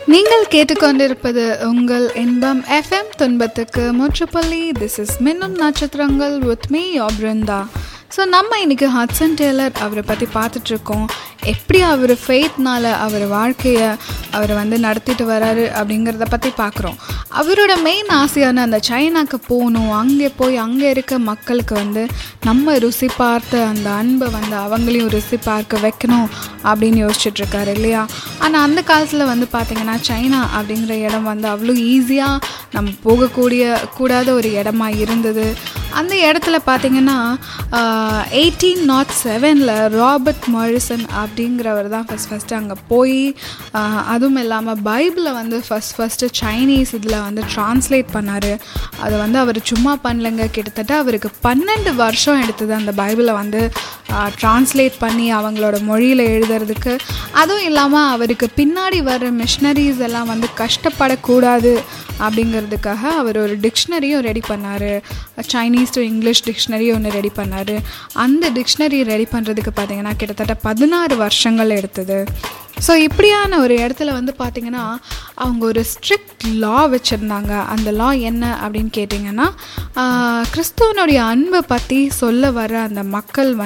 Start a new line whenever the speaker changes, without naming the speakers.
நீங்கள் கேட்டுக்கொண்டிருப்பது உங்கள் இன்பம் எஃப்எம் துன்பத்துக்கு முற்றுப்பள்ளி திஸ் இஸ் மின்னும் நட்சத்திரங்கள் வித் மீ பிருந்தா ஸோ நம்ம இன்னைக்கு ஹட்சன் டேலர் அவரை பற்றி பார்த்துட்ருக்கோம் எப்படி அவர் ஃபெய்த்னால அவர் வாழ்க்கையை அவர் வந்து நடத்திட்டு வராரு அப்படிங்கிறத பற்றி பார்க்குறோம் அவரோட மெயின் ஆசையான அந்த சைனாக்கு போகணும் அங்கே போய் அங்கே இருக்க மக்களுக்கு வந்து நம்ம ருசி பார்த்து அந்த அன்பை வந்து அவங்களையும் ருசி பார்க்க வைக்கணும் அப்படின்னு யோசிச்சுட்ருக்காரு இல்லையா ஆனால் அந்த காலத்தில் வந்து பார்த்திங்கன்னா சைனா அப்படிங்கிற இடம் வந்து அவ்வளோ ஈஸியாக நம்ம போகக்கூடிய கூடாத ஒரு இடமா இருந்தது அந்த இடத்துல பார்த்திங்கன்னா எயிட்டீன் நாட் செவனில் ராபர்ட் மாரிசன் அப்படிங்கிறவர் தான் ஃபஸ்ட் ஃபஸ்ட்டு அங்கே போய் ஆஹ், அதுவும் இல்லாமல் பைபிளை வந்து ஃபஸ்ட் ஃபஸ்ட்டு சைனீஸ் இதில் வந்து ட்ரான்ஸ்லேட் பண்ணார் அதை வந்து அவர் சும்மா பண்ணலைங்க கிட்டத்தட்ட அவருக்கு பன்னெண்டு வருஷம் எடுத்தது அந்த பைபிளை வந்து ட்ரான்ஸ்லேட் பண்ணி அவங்களோட மொழியில் எழுதுறதுக்கு அதுவும் இல்லாமல் அவருக்கு பின்னாடி வர்ற மிஷினரிஸ் எல்லாம் வந்து கஷ்டப்படக்கூடாது அப்படிங்கிறதுக்காக அவர் ஒரு டிக்ஷனரியும் ரெடி பண்ணார் சைனீஸ் டு இங்கிலீஷ் டிக்ஷனரி ஒன்று ரெடி பண்ணார் அந்த டிக்ஷனரி ரெடி பண்ணுறதுக்கு பார்த்தீங்கன்னா கிட்டத்தட்ட பதினாறு வருஷங்கள் எடுத்தது ஸோ இப்படியான ஒரு இடத்துல வந்து பார்த்திங்கன்னா அவங்க ஒரு ஸ்ட்ரிக்ட் லா வச்சுருந்தாங்க அந்த லா என்ன அப்படின்னு கேட்டிங்கன்னா ஆஹ், கிறிஸ்துவனுடைய அன்பை பற்றி சொல்ல வர அந்த மக்கள்